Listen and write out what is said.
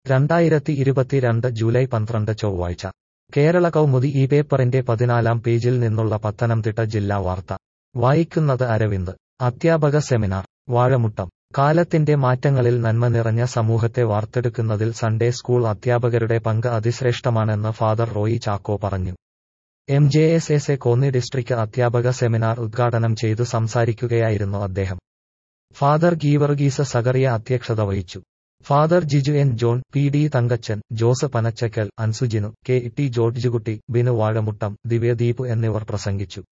രണ്ടായിരത്തി ഇരുപത്തിരണ്ട് ജൂലൈ പന്ത്രണ്ട് ചൊവ്വാഴ്ച കേരള കൗമുദി ഈ പേപ്പറിന്റെ പതിനാലാം പേജിൽ നിന്നുള്ള പത്തനംതിട്ട ജില്ലാ വാർത്ത വായിക്കുന്നത് അരവിന്ദ് അധ്യാപക സെമിനാർ വാഴമുട്ടം കാലത്തിന്റെ മാറ്റങ്ങളിൽ നന്മ നിറഞ്ഞ സമൂഹത്തെ വാർത്തെടുക്കുന്നതിൽ സൺഡേ സ്കൂൾ അധ്യാപകരുടെ പങ്ക് അതിശ്രേഷ്ഠമാണെന്ന് ഫാദർ റോയി ചാക്കോ പറഞ്ഞു M J S S A Konni district അധ്യാപക സെമിനാർ ഉദ്ഘാടനം ചെയ്തു സംസാരിക്കുകയായിരുന്നു അദ്ദേഹം ഫാദർ ഗീവർഗീസ് സഗറിയ അധ്യക്ഷത വഹിച്ചു father Jiju N John P D Thankachan Jose Panachakkal അൻസുജിനു കെ ടി ജോർജുകുട്ടി ബിനു വാഴമുട്ടം ദിവ്യദീപ് എന്നിവർ പ്രസംഗിച്ചു